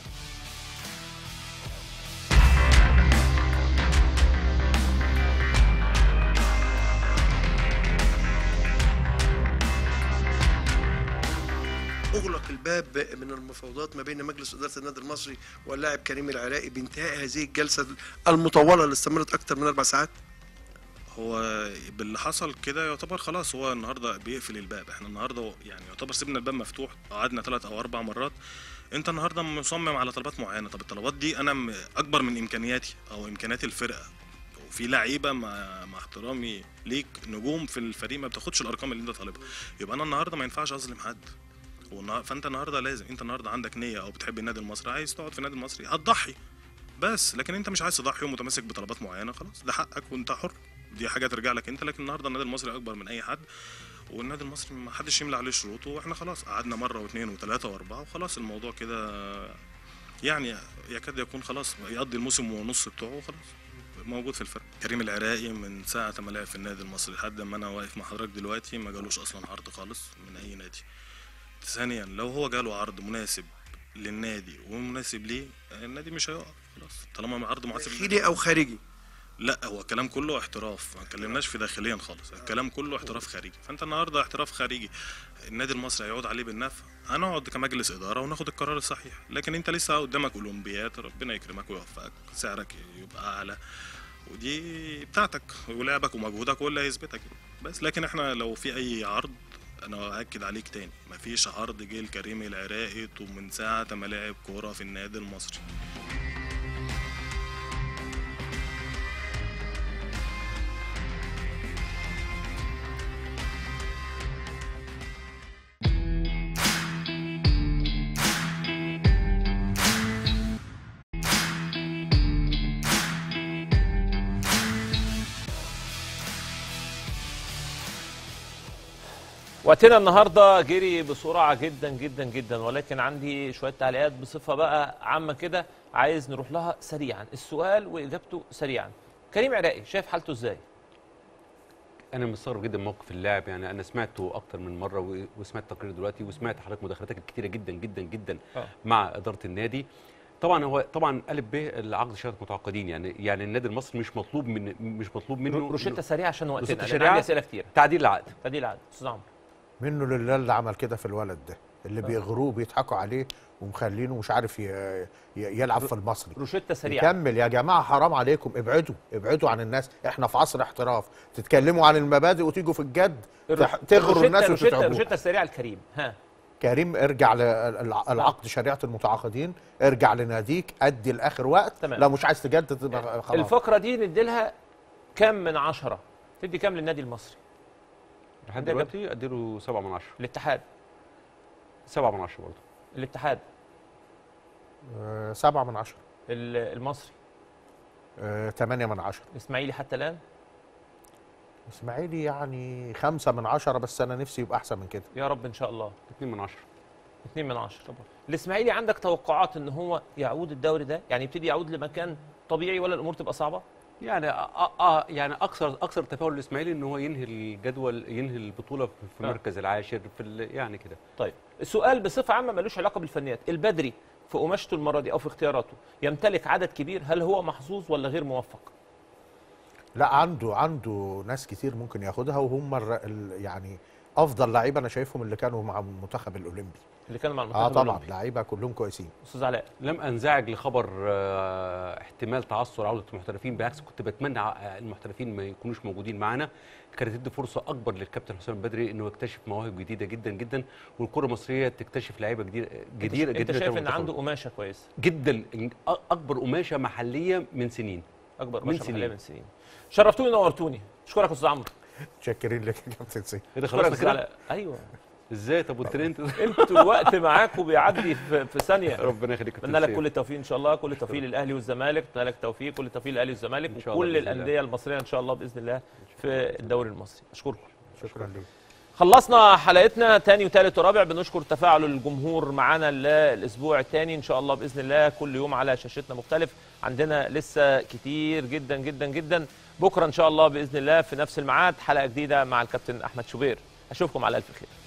اغلق الباب من المفاوضات ما بين مجلس اداره النادي المصري واللاعب كريم العراقي بانتهاء هذه الجلسه المطوله اللي استمرت اكثر من اربع ساعات هو باللي حصل كده يعتبر خلاص هو النهارده بيقفل الباب احنا النهارده يعني يعتبر سيبنا الباب مفتوح قعدنا ثلاث او اربع مرات انت النهارده مصمم على طلبات معينه طب الطلبات دي انا م- اكبر من امكانياتي او امكانيات الفرقه وفي لعيبه مع, مع احترامي ليك نجوم في الفريق ما بتاخدش الارقام اللي انت طالبها يبقى انا النهارده ما ينفعش اظلم حد والنها- فانت النهارده لازم انت النهارده عندك نيه او بتحب النادي المصري عايز تقعد في النادي المصري هتضحي بس لكن انت مش عايز تضحي ومتمسك بطلبات معينه خلاص ده حقك وانت حر دي حاجه ترجع لك انت لكن النهارده النادي المصري اكبر من اي حد والنادي المصري ما حدش يملى عليه شروطه واحنا خلاص قعدنا مره واثنين وثلاثه واربعه وخلاص الموضوع كده يعني يكاد يكون خلاص يقضي الموسم ونص بتوعه وخلاص موجود في الفرق كريم العراقي من ساعه ما لعب في النادي المصري لحد ما انا واقف مع حضرتك دلوقتي ما جالوش اصلا عرض خالص من اي نادي ثانيا لو هو جاله عرض مناسب للنادي ومناسب ليه النادي مش هيقف خلاص طالما عرض مناسب داخلي او خارجي لا هو الكلام كله احتراف ما اتكلمناش في داخليا خالص الكلام كله احتراف خارجي فانت النهارده احتراف خارجي النادي المصري هيعود عليه بالنفع هنقعد كمجلس اداره وناخد القرار الصحيح لكن انت لسه قدامك اولمبيات ربنا يكرمك ويوفقك سعرك يبقى اعلى ودي بتاعتك ولعبك ومجهودك هو اللي هيثبتك بس لكن احنا لو في اي عرض انا اكد عليك تاني مفيش عرض جه لكريم العراقي طول من ساعه ما لعب كوره في النادي المصري وقتنا النهارده جري بسرعه جدا جدا جدا ولكن عندي شويه تعليقات بصفه بقى عامه كده عايز نروح لها سريعا السؤال واجابته سريعا كريم عراقي شايف حالته ازاي انا مستغرب جدا موقف اللاعب يعني انا سمعته اكتر من مره و- وسمعت تقرير دلوقتي وسمعت حضرتك مداخلاتك الكتيره جدا جدا جدا آه. مع اداره النادي طبعا هو طبعا الف ب العقد شهاده متعاقدين يعني يعني النادي المصري مش مطلوب من مش مطلوب منه روشته سريعه عشان وقتنا روشتة لأن سريعة. عندي اسئله كتير تعديل العقد تعديل العقد استاذ عمرو منه لله اللي عمل كده في الولد ده اللي آه. بيغروه بيضحكوا عليه ومخلينه مش عارف ي- ي- يلعب في المصري روشته سريعه يكمل يا جماعه حرام عليكم ابعدوا ابعدوا عن الناس احنا في عصر احتراف تتكلموا عن المبادئ وتيجوا في الجد تح- تغروا روشتة- الناس روشتة وتتعبوا روشته سريعه لكريم ها كريم ارجع للعقد شريعه المتعاقدين ارجع لناديك ادي لاخر وقت تمام. لو مش عايز تجدد تبقى خلاص الفقره دي ندي لها كام من عشرة تدي كام للنادي المصري لحد ده دلوقتي اديله 7 من 10 الاتحاد 7 من 10 برضه الاتحاد آه، سبعة من عشرة ال- المصري آه، تمانية من عشرة الاسماعيلي حتى الان اسماعيلي يعني خمسة من عشرة بس أنا نفسي يبقى أحسن من كده يا رب ان شاء الله 2 من 10 2 من 10 طبعا الاسماعيلي عندك توقعات ان هو يعود الدوري ده يعني يبتدي يعود لمكان طبيعي ولا الامور تبقى صعبه يعني اه, آه يعني اكثر اكثر تفاؤل الاسماعيلي ان هو ينهي الجدول ينهي البطوله في في آه. المركز العاشر في ال- يعني كده طيب السؤال بصفه عامه ملوش علاقه بالفنيات البدري في قماشته المره دي او في اختياراته يمتلك عدد كبير هل هو محظوظ ولا غير موفق لا عنده عنده ناس كتير ممكن ياخدها وهم الر- ال- يعني أفضل لعيبة أنا شايفهم اللي كانوا مع المنتخب الأولمبي اللي كانوا مع المنتخب اه طبعا الأولمبي. لعيبه كلهم كويسين استاذ علاء لم انزعج لخبر آه، احتمال تعثر عوده المحترفين بالعكس كنت بتمنى ع- المحترفين ما يكونوش موجودين معانا كانت تدي فرصه اكبر للكابتن حسام البدري انه يكتشف مواهب جديده جدا جدا والكره المصريه تكتشف لعيبه جديده جديده انت جديده شايف ان المنتخب. عنده قماشه كويسه جدا إن- أ- اكبر قماشه محليه من سنين اكبر من قماشه محليه سنين من سنين شرفتوني ونورتوني اشكرك يا استاذ عمرو متشكرين لك يا كابتن سيف ايه ده أشكرك خلاص يا أستاذ كده علاء. ايوه ازاي طب قلت لي انت انتوا الوقت معاكم بيعدي في, في ثانيه ربنا يخليك يا اتمنى لك كابتن كل التوفيق ان شاء الله كل التوفيق للاهلي والزمالك اتمنى لك التوفيق كل التوفيق للاهلي والزمالك إن شاء الله وكل بإذن الله. الانديه المصريه ان شاء الله باذن الله في الدوري المصري اشكركم شكرا لك خلصنا حلقتنا تاني وتالت ورابع بنشكر تفاعل الجمهور معانا الاسبوع الثاني ان شاء الله باذن الله كل يوم على شاشتنا مختلف عندنا لسه كتير جدا جدا جدا بكره ان شاء الله باذن الله في نفس الميعاد حلقه جديده مع الكابتن احمد شوبير اشوفكم على الف خير